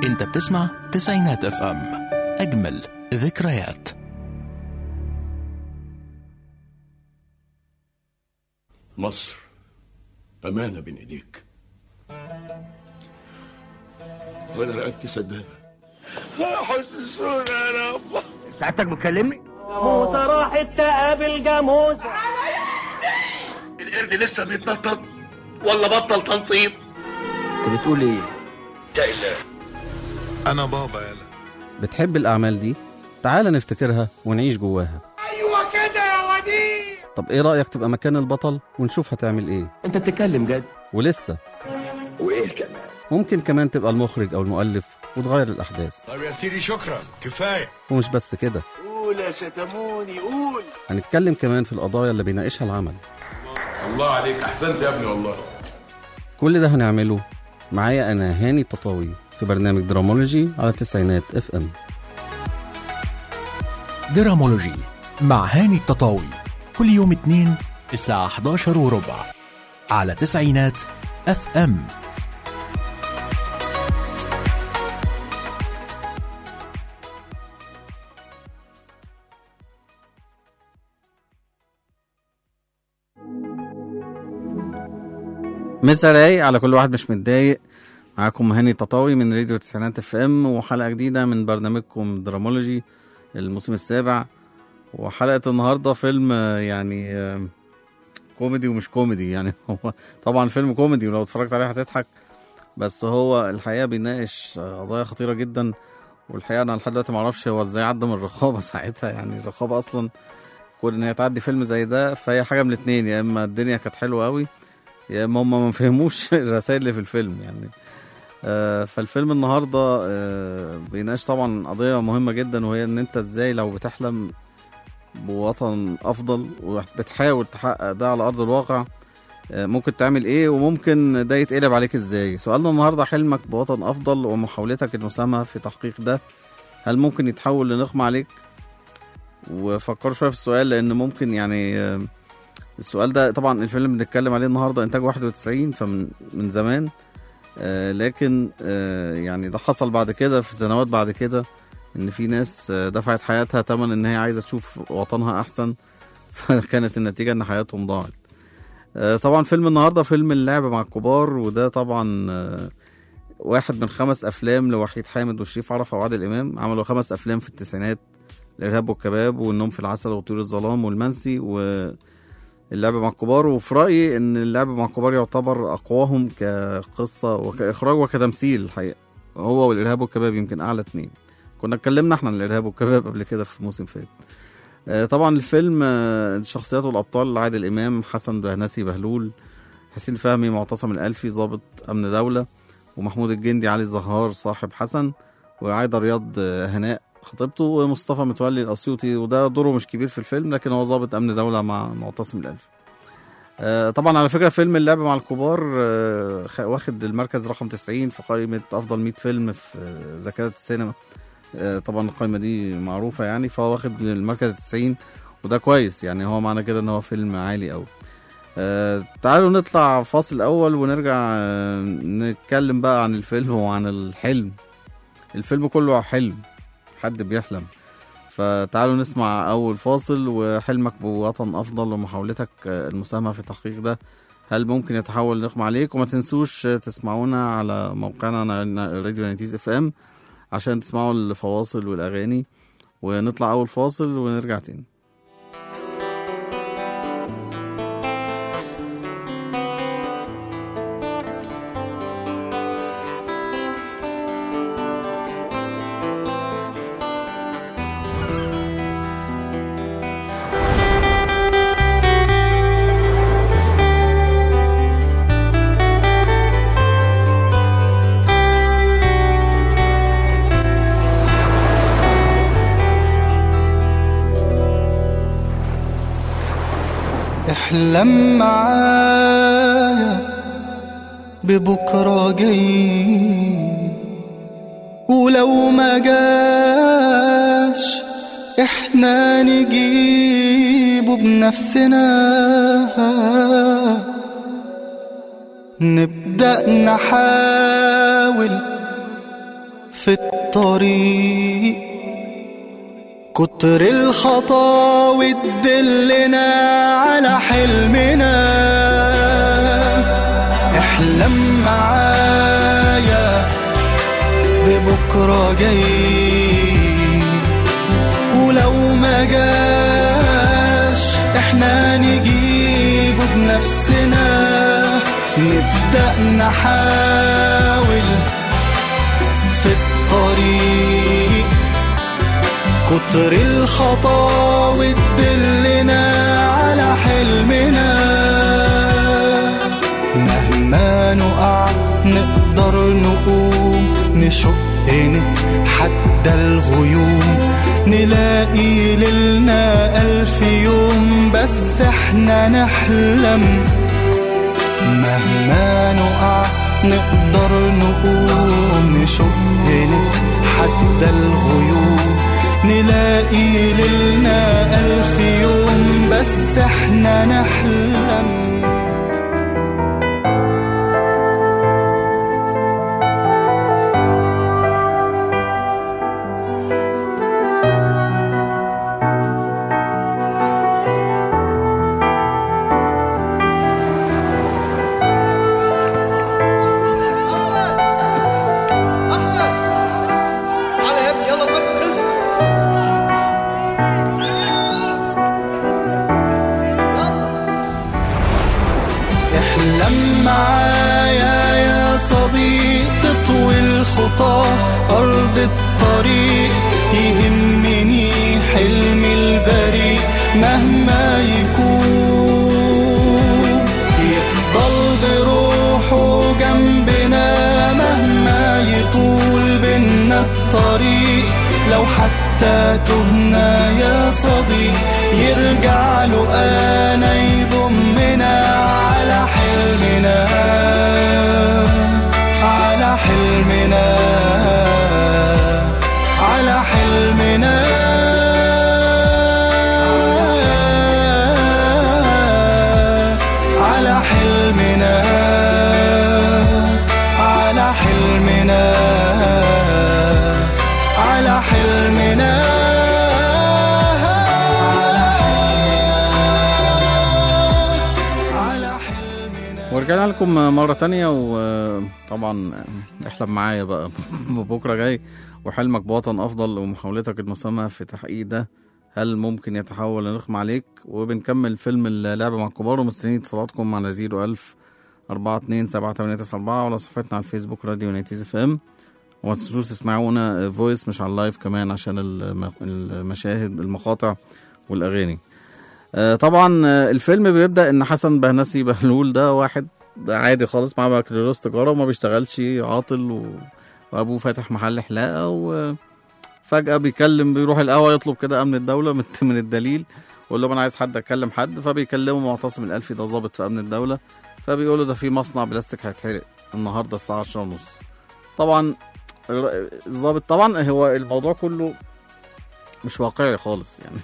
انت بتسمع تسعينات اف ام اجمل ذكريات مصر أمانة بين إيديك وأنا رقبتي سدادة حسسونا يا رب سعادتك بتكلمني؟ موسى راحت تقابل جاموسة القرد لسه بيتنطط ولا بطل تنطيط انت بتقول ايه؟ أنا بابا يلا بتحب الأعمال دي؟ تعال نفتكرها ونعيش جواها أيوة كده يا وديع طب إيه رأيك تبقى مكان البطل ونشوف هتعمل إيه؟ انت بتتكلم جد ولسه وإيه كمان؟ ممكن كمان تبقى المخرج أو المؤلف وتغير الأحداث طب يا سيدي شكرا كفاية ومش بس كده قول يا شتموني قول هنتكلم كمان في القضايا اللي بيناقشها العمل الله عليك أحسنت يا ابني والله كل ده هنعمله معايا أنا هاني التطاوي في برنامج درامولوجي على التسعينات اف ام درامولوجي مع هاني التطاوي كل يوم اثنين الساعة 11 وربع على تسعينات اف ام مسا رايق على كل واحد مش متضايق معاكم هاني التطاوي من راديو تسعينات اف ام وحلقة جديدة من برنامجكم درامولوجي الموسم السابع وحلقة النهاردة فيلم آه، يعني آه، كوميدي ومش كوميدي يعني هو طبعا فيلم كوميدي ولو اتفرجت عليه هتضحك بس هو الحقيقة بيناقش آه، قضايا خطيرة جدا والحقيقة أنا لحد دلوقتي معرفش هو ازاي عدى من الرقابة ساعتها يعني الرقابة أصلا كون إن هي تعدي فيلم زي ده فهي حاجة من الاتنين يا إما الدنيا كانت حلوة قوي يا اما هم ما فهموش الرسائل اللي في الفيلم يعني آه، فالفيلم النهارده آه، بيناقش طبعا قضيه مهمه جدا وهي ان انت ازاي لو بتحلم بوطن افضل وبتحاول تحقق ده على ارض الواقع آه، ممكن تعمل ايه وممكن ده يتقلب عليك ازاي سؤالنا النهارده حلمك بوطن افضل ومحاولتك المساهمه في تحقيق ده هل ممكن يتحول لنقمه عليك وفكروا شويه في السؤال لان ممكن يعني آه، السؤال ده طبعا الفيلم اللي بنتكلم عليه النهارده انتاج 91 فمن من زمان آه لكن آه يعني ده حصل بعد كده في سنوات بعد كده ان في ناس آه دفعت حياتها تمن ان هي عايزه تشوف وطنها احسن فكانت النتيجه ان حياتهم ضاعت آه طبعا فيلم النهارده فيلم اللعب مع الكبار وده طبعا آه واحد من خمس افلام لوحيد حامد وشريف عرفة وعادل امام عملوا خمس افلام في التسعينات الارهاب والكباب والنوم في العسل وطيور الظلام والمنسي و اللعب مع الكبار وفي رأيي إن اللعب مع الكبار يعتبر أقواهم كقصة وكإخراج وكتمثيل الحقيقة هو والإرهاب والكباب يمكن أعلى اتنين كنا اتكلمنا احنا عن الإرهاب والكباب قبل كده في موسم فات آه، طبعا الفيلم آه، الشخصيات والأبطال عادل إمام حسن بهنسي بهلول حسين فهمي معتصم الألفي ضابط أمن دولة ومحمود الجندي علي الزهار صاحب حسن وعايدة رياض آه، هناء خطيبته ومصطفى متولي الاسيوطي وده دوره مش كبير في الفيلم لكن هو ضابط امن دوله مع معتصم الالفي آه، طبعا على فكره فيلم اللعب مع الكبار آه، خ- واخد المركز رقم 90 في قائمه افضل 100 فيلم في آه، ذاكره السينما آه، طبعا القائمه دي معروفه يعني فهو واخد المركز 90 وده كويس يعني هو معنى كده ان هو فيلم عالي قوي آه تعالوا نطلع فاصل اول ونرجع آه نتكلم بقى عن الفيلم وعن الحلم الفيلم كله حلم حد بيحلم فتعالوا نسمع أول فاصل وحلمك بوطن أفضل ومحاولتك آه، المساهمة في تحقيق ده هل ممكن يتحول نقمة عليك وما تنسوش آه، تسمعونا على موقعنا نا- راديو نايتيز اف ام عشان تسمعوا الفواصل والأغاني ونطلع أول فاصل ونرجع تاني احلم معايا ببكرة جاي ولو ما جاش احنا نجيبه بنفسنا نبدأ نحاول في الطريق كتر الخطاوي تدلنا على حلمنا احلم معايا ببكرة جاي ولو ما جاش احنا نجيبه بنفسنا نبدأ نحاول في الطريق كتر الخطاوي تدلنا على حلمنا مهما نقع نقدر نقوم نشق نتحدى الغيوم نلاقي ليلنا ألف يوم بس احنا نحلم مهما نقع نقدر نقوم نشق نتحدى الغيوم نلاقي ليلنا ألف يوم بس احنا نحلم احلم معايا يا صديق تطوي الخطى أرض الطريق يهمني حلمي البريء مهما يكون يفضل بروحه جنبنا مهما يطول بينا الطريق لو حتى تهنا يا صديق يرجع له انا يضمنا على حلمنا على حلمنا على حلمنا على حلمنا على حلمنا على حلمنا على حلمنا ورجعنا لكم مرة تانية وطبعا احلم معايا بقى بكرة جاي وحلمك بوطن أفضل ومحاولتك المسامة في تحقيق ده هل ممكن يتحول لنقم عليك وبنكمل فيلم اللعبة مع الكبار ومستنيين اتصالاتكم على 01000 4 2 7 8 9 4 وعلى صفحتنا على الفيسبوك راديو نيتيز اف ام وما تنسوش تسمعونا فويس مش على اللايف كمان عشان الم- المشاهد المقاطع والأغاني آه، طبعا آه، الفيلم بيبدا ان حسن بهنسي بهلول ده واحد ده عادي خالص معاه بكالوريوس تجاره وما بيشتغلش عاطل و... وابوه فاتح محل حلاقه وفجاه بيكلم بيروح القهوه يطلب كده امن الدوله من من الدليل ويقول لهم انا عايز حد اكلم حد فبيكلمه معتصم الالفي ده ضابط في امن الدوله فبيقول له ده في مصنع بلاستيك هيتحرق النهارده الساعه 10 ونص طبعا الر- الضابط طبعا هو الموضوع كله مش واقعي خالص يعني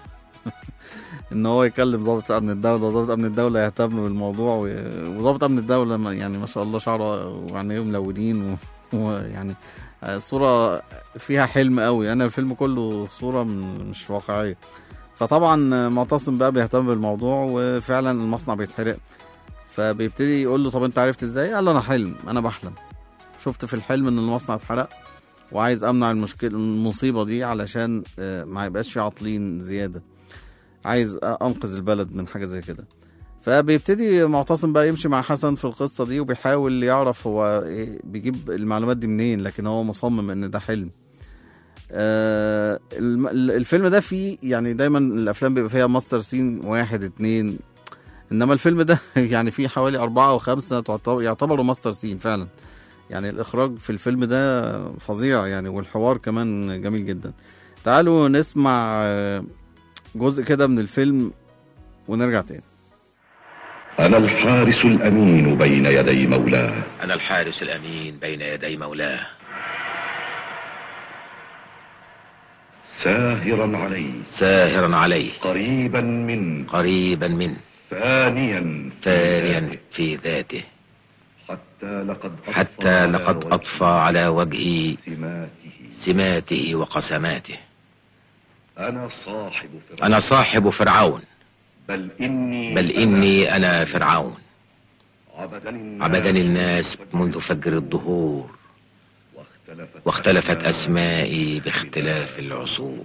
ان هو يكلم ضابط امن الدوله وضابط امن الدوله يهتم بالموضوع و- وضابط امن الدوله ما- يعني ما شاء الله شعره وعينيه ملونين و- ويعني آه، صوره فيها حلم قوي انا الفيلم كله صوره من- مش واقعيه فطبعا آه، معتصم بقى بيهتم بالموضوع وفعلا المصنع بيتحرق فبيبتدي يقول له طب انت عرفت ازاي قال له انا حلم انا بحلم شفت في الحلم ان المصنع اتحرق وعايز امنع المشكله المصيبه دي علشان آه، ما يبقاش في عاطلين زياده عايز انقذ البلد من حاجه زي كده فبيبتدي معتصم بقى يمشي مع حسن في القصه دي وبيحاول يعرف هو إيه بيجيب المعلومات دي منين لكن هو مصمم ان ده حلم آه الم- الفيلم ده فيه يعني دايما الافلام بيبقى فيها ماستر سين واحد اتنين انما الفيلم ده يعني فيه حوالي اربعة او خمسة تعتبر- يعتبروا ماستر سين فعلا يعني الاخراج في الفيلم ده فظيع يعني والحوار كمان جميل جدا تعالوا نسمع آه، جزء كده من الفيلم ونرجع تاني أنا الحارس الأمين بين يدي مولاه أنا الحارس الأمين بين يدي مولاه ساهرا عليه ساهرا عليه قريبا من قريبا منه فانيا فانيا في ذاته حتى لقد حتى لقد أطفى على وجهي سماته سماته وقسماته أنا صاحب فرعون أنا صاحب فرعون بل إني بل إني أنا فرعون عبدني الناس, عبدني الناس منذ فجر الظهور واختلفت, واختلفت أسمائي باختلاف العصور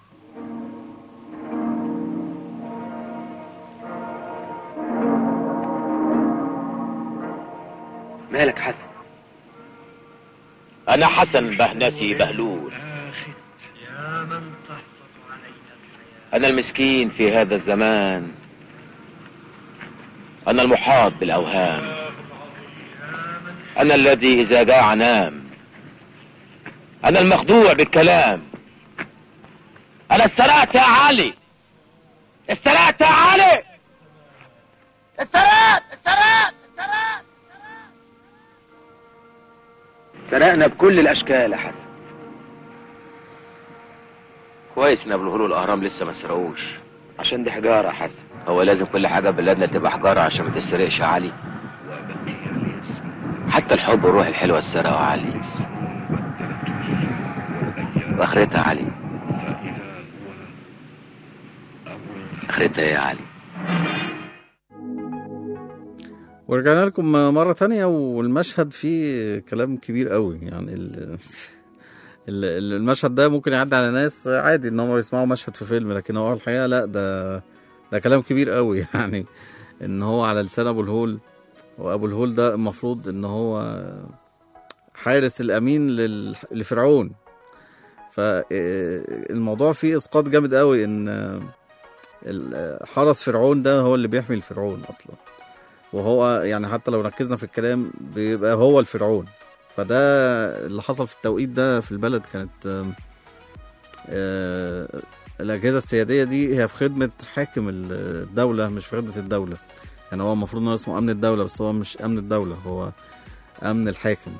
مالك حسن أنا حسن بهنسي بهلول أنا المسكين في هذا الزمان أنا المحاط بالأوهام أنا الذي إذا جاع نام أنا المخدوع بالكلام أنا استرقت يا علي استرقت يا علي استرقت استرقت استرقت سرقنا بكل الاشكال يا حسن كويس ان ابو الهول والاهرام لسه ما سرقوش عشان دي حجاره يا حسن هو لازم كل حاجه في بلادنا تبقى حجاره عشان ما تسرقش يا علي حتى الحب والروح الحلوه اتسرقوا يا علي واخرتها يا علي اخرتها إيه يا علي ورجعنا لكم مرة تانية والمشهد فيه كلام كبير قوي يعني ال- ال- المشهد ده ممكن يعدي على ناس عادي ان هم يسمعوا مشهد في فيلم لكن هو الحقيقة لا ده ده كلام كبير قوي يعني ان هو على لسان ابو الهول وابو الهول ده المفروض ان هو حارس الامين لل- لفرعون فالموضوع فيه اسقاط جامد قوي ان ال- حرس فرعون ده هو اللي بيحمي الفرعون اصلا وهو يعني حتى لو ركزنا في الكلام بيبقى هو الفرعون فده اللي حصل في التوقيت ده في البلد كانت آم، آه، الأجهزة السيادية دي هي في خدمة حاكم الدولة مش في خدمة الدولة يعني هو المفروض انه اسمه أمن الدولة بس هو مش أمن الدولة هو أمن الحاكم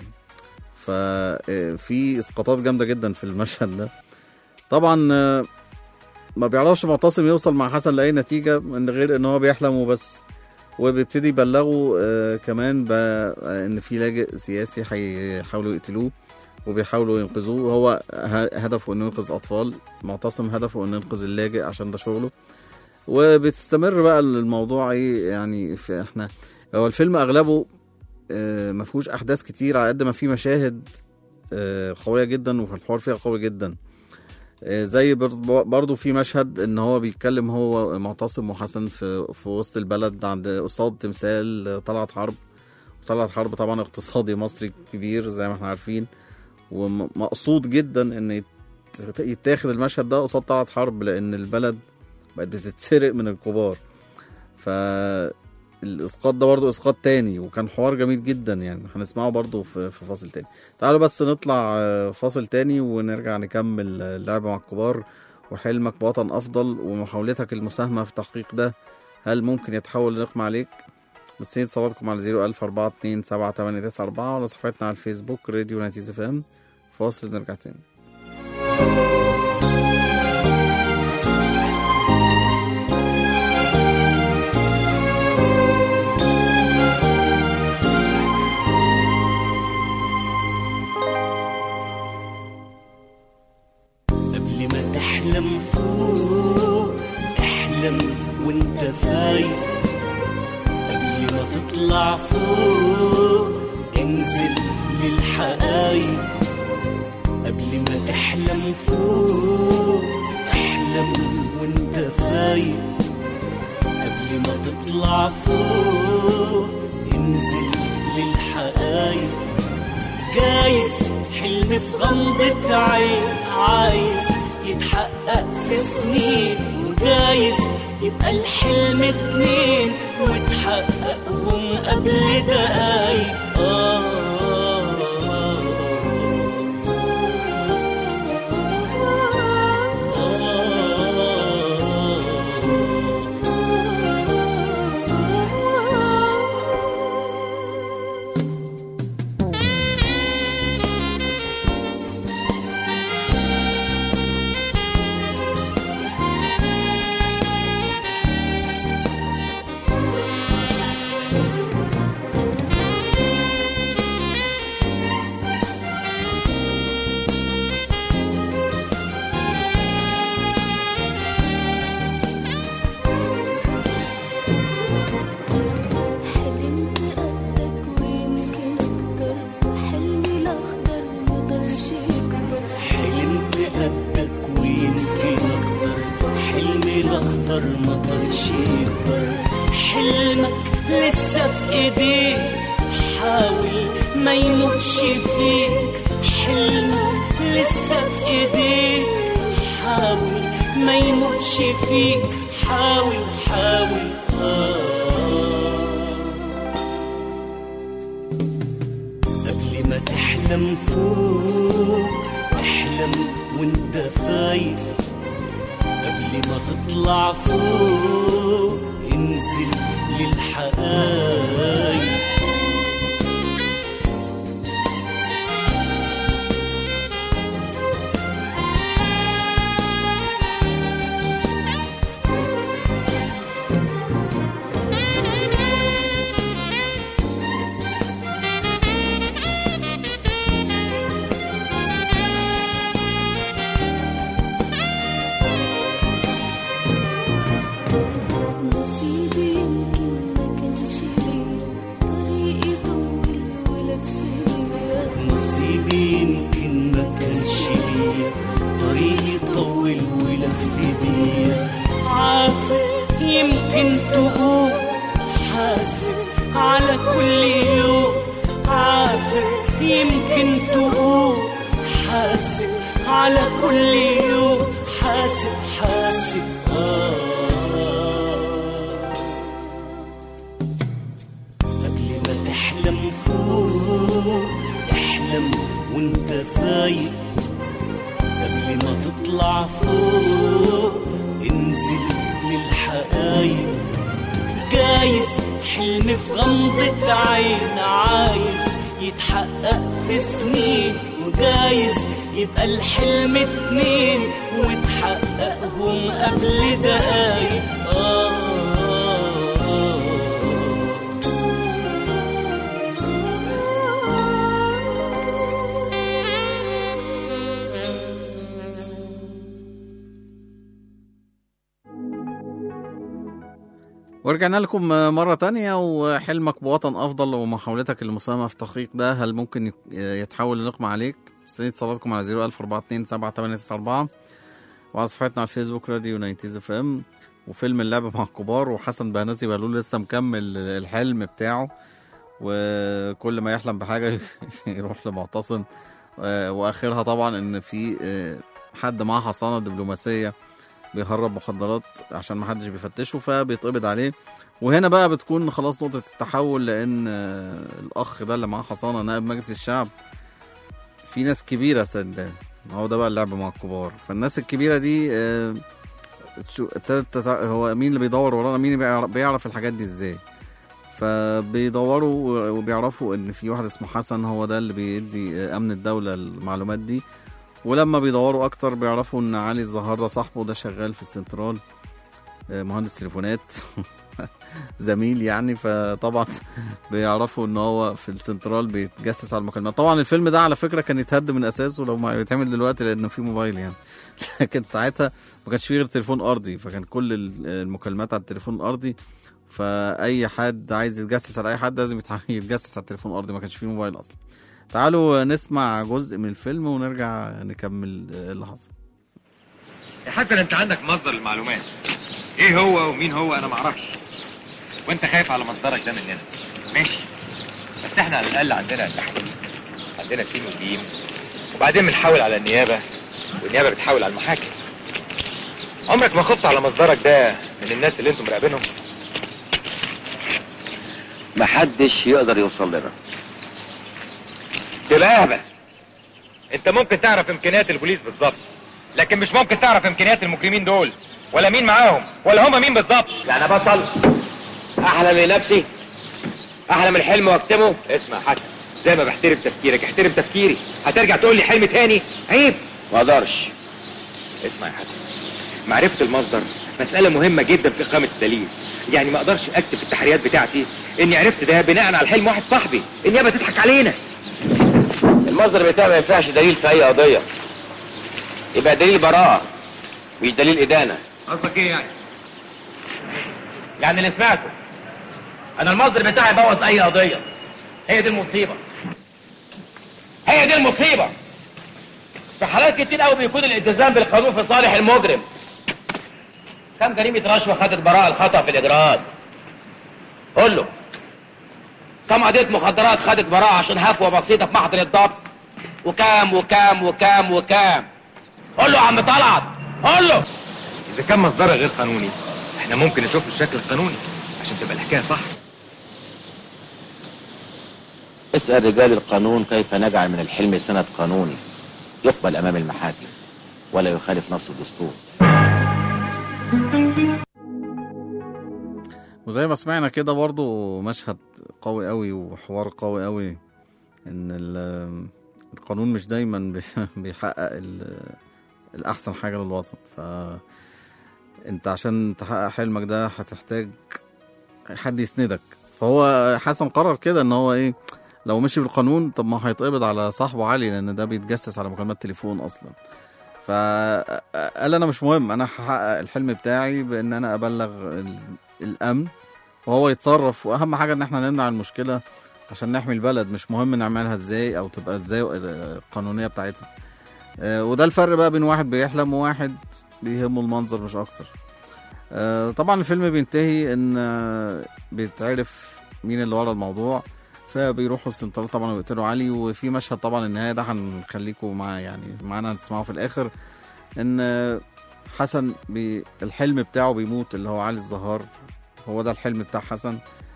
ففي إسقاطات جامدة جدا في المشهد ده طبعا آه، ما بيعرفش معتصم يوصل مع حسن لأي نتيجة من غير ان هو بيحلم وبس وبيبتدي يبلغوا آه كمان ب- آه، ان في لاجئ سياسي هيحاولوا يقتلوه وبيحاولوا ينقذوه هو ه- هدفه انه ينقذ اطفال معتصم هدفه انه ينقذ اللاجئ عشان ده شغله وبتستمر بقى الموضوع ايه يعني في احنا هو الفيلم اغلبه آه، ما فيهوش احداث كتير على قد ما فيه مشاهد آه، قويه جدا والحوار فيها قوي جدا آه، زي برض- برضو في مشهد ان هو بيتكلم هو معتصم وحسن في في وسط البلد عند قصاد تمثال طلعت حرب طلعت حرب طبعا اقتصادي مصري كبير زي ما احنا عارفين ومقصود جدا ان يت- يتاخد المشهد ده قصاد طلعت حرب لان البلد بقت بتتسرق من الكبار فالاسقاط ده برضو اسقاط تاني وكان حوار جميل جدا يعني هنسمعه برضو في في فاصل تاني تعالوا بس نطلع آه، فاصل تاني ونرجع نكمل اللعبة مع الكبار وحلمك بوطن أفضل ومحاولتك المساهمة في تحقيق ده هل ممكن يتحول لنقمة عليك؟ مستنيين اتصالاتكم على 01042 وعلى صفحتنا على الفيسبوك راديو نتيزة فام فاصل نرجع تاني قبل ما تحلم فوق احلم وانت فايق قبل ما تطلع فوق انزل للحقايق قبل ما تحلم فوق احلم وانت فايق قبل ما تطلع فوق انزل للحقايق جايز حلم في غمضة عين عايز يتحقق في سنين وجايز يبقى الحلم اتنين وتحققهم قبل دقايق آه كانش يكبر حلمك لسه في ايديك حاول ما يموتش فيك حلمك لسه في ايديك حاول ما يموتش فيك حاول حاول آه. قبل ما تحلم فوق احلم وانت فايق قبل ما تطلع فوق انزل للحقايق نصيبي يمكن ما كانش ليا طريقي طول ولف بيا نصيبي يمكن ما كانش ليا طريقي طول ولف بيا عافر يمكن تقول حاسب على كل يوم عافر يمكن تقول حاسب على كل يوم حاسب حاسب آه قبل ما تحلم فوق احلم وانت فايق قبل ما تطلع فوق انزل للحقايق جايز حلم في غمضة عين عايز يتحقق في سنين وجايز يبقى الحلم اتنين وتحققهم قبل دقايق آه ورجعنا لكم مرة تانية وحلمك بوطن أفضل ومحاولتك للمساهمة في تحقيق ده هل ممكن يك- يتحول لنقمة عليك؟ مستنيين اتصالاتكم على 01427 وعلى صفحتنا على الفيسبوك راديو 90 اف ام وفيلم اللعب مع الكبار وحسن بهنسي بهلول لسه مكمل الحلم بتاعه وكل ما يحلم بحاجة يروح لمعتصم آه، واخرها طبعا ان في آه، حد معاه حصانة دبلوماسية بيهرب مخدرات عشان ما حدش بيفتشه فبيتقبض عليه وهنا بقى بتكون خلاص نقطة التحول لأن آه، الأخ ده اللي معاه حصانة نائب مجلس الشعب في ناس كبيرة صدقني هو ده بقى اللعب مع الكبار فالناس الكبيرة دي آه، تشو- ابتدت تتع- هو مين اللي بيدور ورانا مين اللي بيعرف- بيعرف الحاجات دي ازاي فبيدوروا وبيعرفوا ان في واحد اسمه حسن هو ده اللي بيدي آه، امن الدولة المعلومات دي ولما بيدوروا اكتر بيعرفوا ان علي الزهار ده صاحبه ده شغال في السنترال آه، مهندس تليفونات زميل يعني فطبعا بيعرفوا ان هو في السنترال بيتجسس على المكالمات طبعا الفيلم ده على فكره كان يتهد من اساسه لو ما يتعمل دلوقتي لانه في موبايل يعني لكن ساعتها ما كانش فيه غير تليفون ارضي فكان كل ال- المكالمات على التليفون الارضي فاي حد عايز يتجسس على اي حد لازم يتح- يتجسس على التليفون الارضي ما كانش فيه موبايل اصلا تعالوا نسمع جزء من الفيلم ونرجع نكمل آه، اللي حصل يا حسن انت عندك مصدر المعلومات ايه هو ومين هو انا معرفش وانت خايف على مصدرك ده مننا ماشي بس احنا على الاقل عندنا التحقيق عندنا سين وجيم وبعدين بنحاول على النيابه والنيابه بتحاول على المحاكم عمرك ما خفت على مصدرك ده من الناس اللي انتم مراقبينهم محدش يقدر يوصل لنا تبقى اهبل انت ممكن تعرف امكانيات البوليس بالظبط لكن مش ممكن تعرف امكانيات المجرمين دول ولا مين معاهم ولا هما مين بالظبط يعني بطل احلم لنفسي احلم الحلم واكتمه اسمع يا حسن زي ما بحترم تفكيرك احترم تفكيري هترجع تقول لي حلم تاني عيب ما اقدرش اسمع يا حسن معرفة المصدر مسألة مهمة جدا في إقامة الدليل يعني ما اقدرش اكتب في التحريات بتاعتي اني عرفت ده بناء على حلم واحد صاحبي النيابة تضحك علينا المصدر بتاعي ما ينفعش دليل في اي قضيه يبقى دليل براءه مش دليل ادانه قصدك ايه يعني يعني اللي سمعته انا المصدر بتاعي بوظ اي قضية هي دي المصيبة هي دي المصيبة في حالات كتير قوي بيكون الالتزام بالقانون في صالح المجرم كم جريمة رشوة خدت براءة الخطأ في الإجراءات قول له كم قضية مخدرات خدت براءة عشان هفوة بسيطة في محضر الضبط وكام وكام وكام وكام قول له يا عم طلعت قول له اذا كان مصدرها غير قانوني احنا ممكن نشوف له الشكل القانوني عشان تبقى الحكايه صح اسأل رجال القانون كيف نجعل من الحلم سند قانوني يقبل أمام المحاكم ولا يخالف نص الدستور وزي ما سمعنا كده برضو مشهد قوي قوي وحوار قوي قوي ان ال- القانون مش دايما بي- بيحقق ال- الاحسن حاجه للوطن ف انت عشان تحقق حلمك ده هتحتاج حد يسندك فهو حسن قرر كده ان هو ايه لو مشي بالقانون طب ما هيتقبض على صاحبه علي لان ده بيتجسس على مكالمات تليفون اصلا فقال انا مش مهم انا هحقق الحلم بتاعي بان انا ابلغ ال- الامن وهو يتصرف واهم حاجه ان احنا نمنع المشكله عشان نحمي البلد مش مهم نعملها ازاي او تبقى ازاي القانونيه بتاعتها آه، وده الفرق بقى بين واحد بيحلم وواحد بيهمه المنظر مش اكتر آه، طبعا الفيلم بينتهي ان آه، بيتعرف مين اللي ورا الموضوع فبيروحوا السنترال طبعا ويقتلوا علي وفي مشهد طبعا النهايه ده هنخليكم مع يعني معانا تسمعوا في الاخر ان آه، حسن بي الحلم بتاعه بيموت اللي هو علي الزهار هو ده الحلم بتاع حسن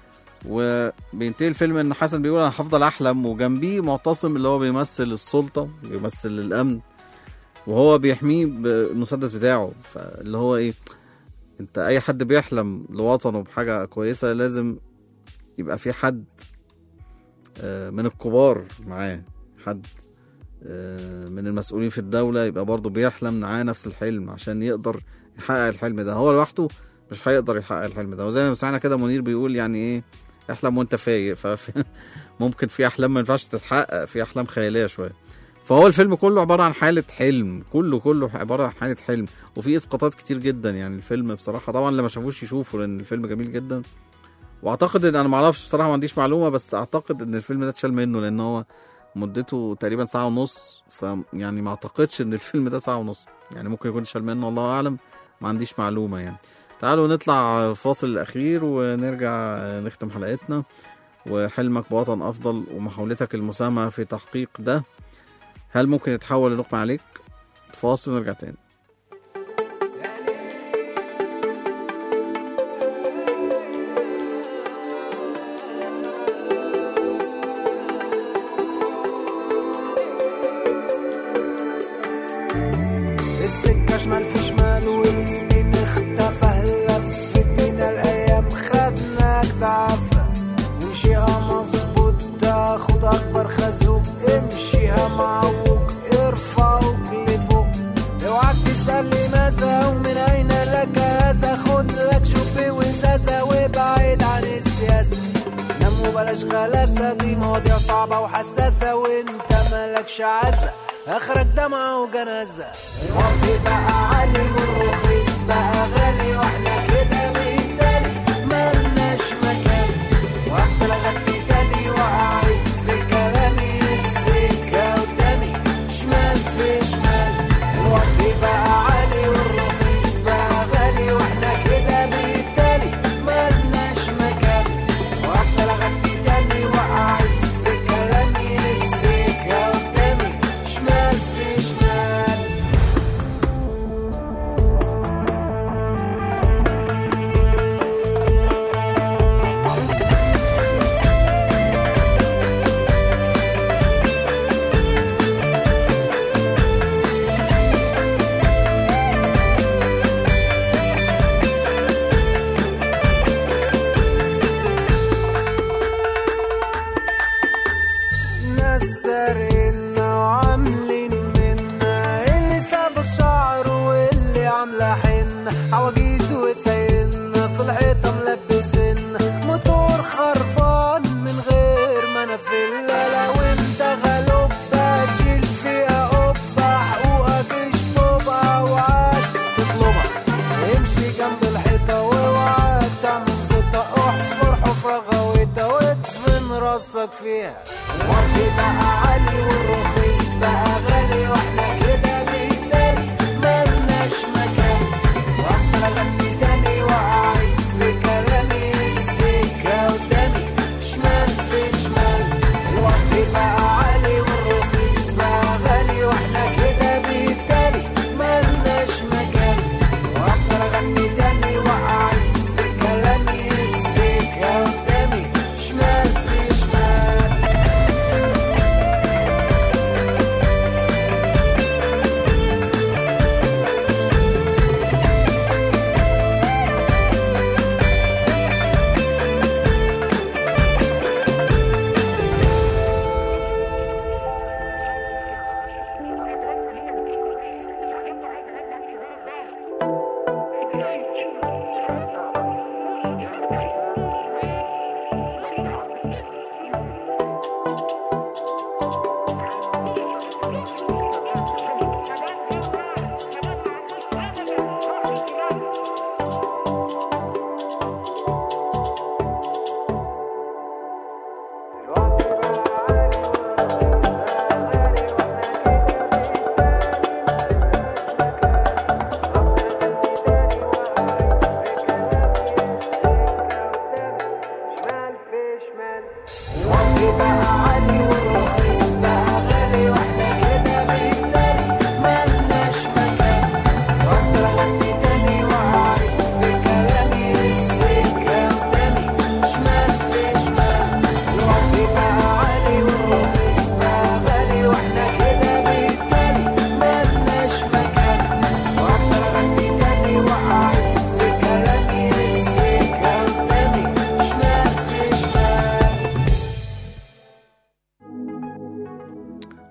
وبينتهي الفيلم ان حسن بيقول انا هفضل احلم وجنبيه معتصم اللي هو بيمثل السلطه بيمثل الامن وهو بيحميه بالمسدس بتاعه فاللي هو ايه انت اي حد بيحلم لوطنه بحاجه كويسه لازم يبقى في حد آه، من الكبار معاه حد آه، من المسؤولين في الدوله يبقى برضه بيحلم معاه نفس الحلم عشان يقدر يحقق الحلم ده هو لوحده مش هيقدر يحقق الحلم ده وزي ما سمعنا كده منير بيقول يعني ايه احلم وانت فايق فممكن في احلام ما ينفعش تتحقق في احلام خياليه شويه فهو الفيلم كله عباره عن حاله حلم كله كله عباره عن حاله حلم وفي اسقاطات كتير جدا يعني الفيلم بصراحه طبعا اللي ما شافوش يشوفوا لان الفيلم جميل جدا واعتقد ان انا ما اعرفش بصراحه ما عنديش معلومه بس اعتقد ان الفيلم ده اتشال منه لان هو مدته تقريبا ساعه ونص فيعني ما اعتقدش ان الفيلم ده ساعه ونص يعني ممكن يكون اتشال منه الله اعلم ما عنديش معلومه يعني تعالوا نطلع فاصل الاخير ونرجع نختم حلقتنا وحلمك بوطن افضل ومحاولتك المساهمه في تحقيق ده هل ممكن يتحول لنقمة عليك فاصل نرجع تاني السكة شمال في شمال واليمين اختفى لفت بينا الايام خدناك تعافى نمشيها مظبوط تاخد اكبر خازوق امشيها معوج ارفعوك لفوق اوعك تسألني ماذا ومن اين لك هذا خد لك شوبي وزازة وابعد عن السياسة نام وبلاش غلاسة دي مواضيع صعبة وحساسة وانت مالكش عزة اخرك دمعة وجنازة الوقت بقى عالي والرخيص بقى غالي واحنا كده بالتالي ملناش مكان وقت لغني تاني وقعت في كلامي السكة قدامي شمال في شمال الوقت بقى عالي والرخيص بقى غالي واحنا كده بالتالي ملناش مكان وقت لغني تاني وقعت في كلامي السكة قدامي شمال في شمال ناس سارقنا وعاملين منا اللي سابق شعره واللي عامله حنه عواجيز وسايقنا في الحيطه ملبسنا موتور خربان من غير ما انا في لو انت غلوب تشيل فيها قبه حقوقك اشطبها وعاد تطلبها امشي جنب الحيطه واوعى تعمل زيطه احفر حفره غويطه وادفن راسك فيها الوقت بقى عالي والرخيص بقى غالي واحنا كده بالتالي ملناش مكان واحنا غني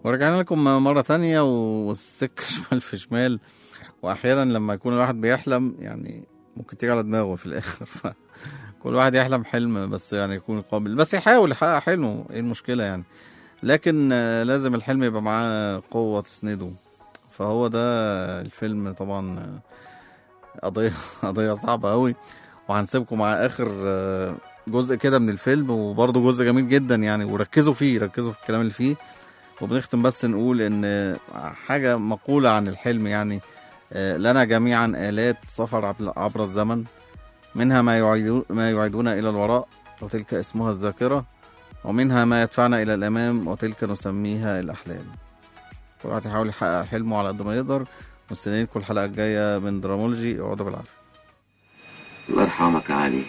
ورجعنا لكم مرة تانية والسكة شمال في شمال وأحيانا لما يكون الواحد بيحلم يعني ممكن تيجي على دماغه في الآخر فكل واحد يحلم حلم بس يعني يكون قابل بس يحاول يحقق حلمه إيه المشكلة يعني لكن آه، لازم الحلم يبقى معاه قوة تسنده فهو ده الفيلم طبعا آه، قضية قضية صعبة أوي وهنسيبكم مع آخر آه، جزء كده من الفيلم وبرضه جزء جميل جدا يعني وركزوا فيه ركزوا في الكلام اللي فيه وبنختم بس نقول ان حاجه مقوله عن الحلم يعني آه، لنا جميعا الات سفر عبر- عبر الزمن منها ما يعيدو ما يعيدنا الى الوراء وتلك اسمها الذاكره ومنها ما يدفعنا الى الامام وتلك نسميها الاحلام كل واحد يحاول يحقق حلمه على قد ما يقدر مستنيينكم الحلقه الجايه من درامولوجي اقعدوا بالعافيه الله يرحمك يا علي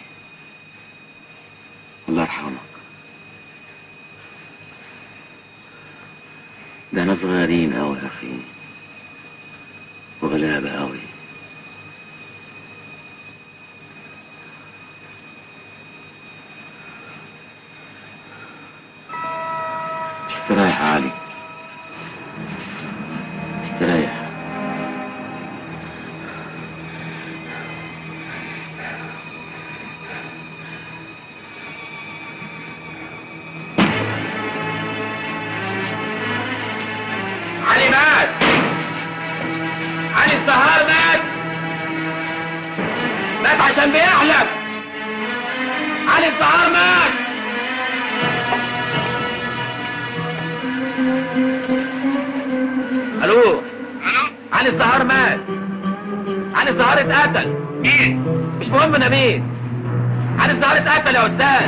الله يرحمك ده انا صغيرين قوي يا اخي وغلابة قوي استريح يا علي استريح علي مات علي السهار مات مات عشان بيحلم علي السهار مات الو الو علي السهار مات علي السهار اتقتل مين مش مهم انا مين علي السهار اتقتل يا استاذ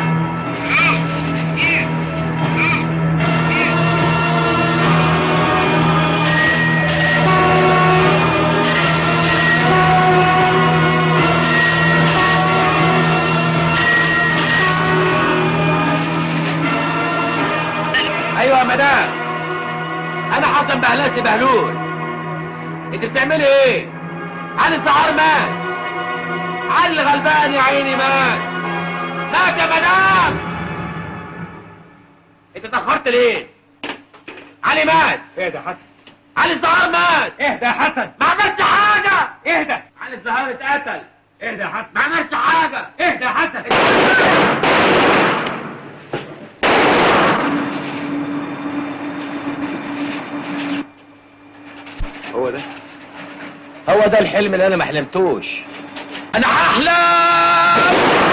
ايوه يا مدام انا حسن بهلاسي بهلول انت بتعملي ايه علي السهار مات علي غلبان يا عيني مات مات يا مدام انت اتاخرت ليه علي مات اهدى يا حسن علي السهار مات اهدى يا حسن ما عملش حاجه اهدى علي الزهار اتقتل اهدى يا حسن ما عملش حاجه اهدى يا حسن هو ده هو ده الحلم اللي انا ما حلمتوش انا هحلم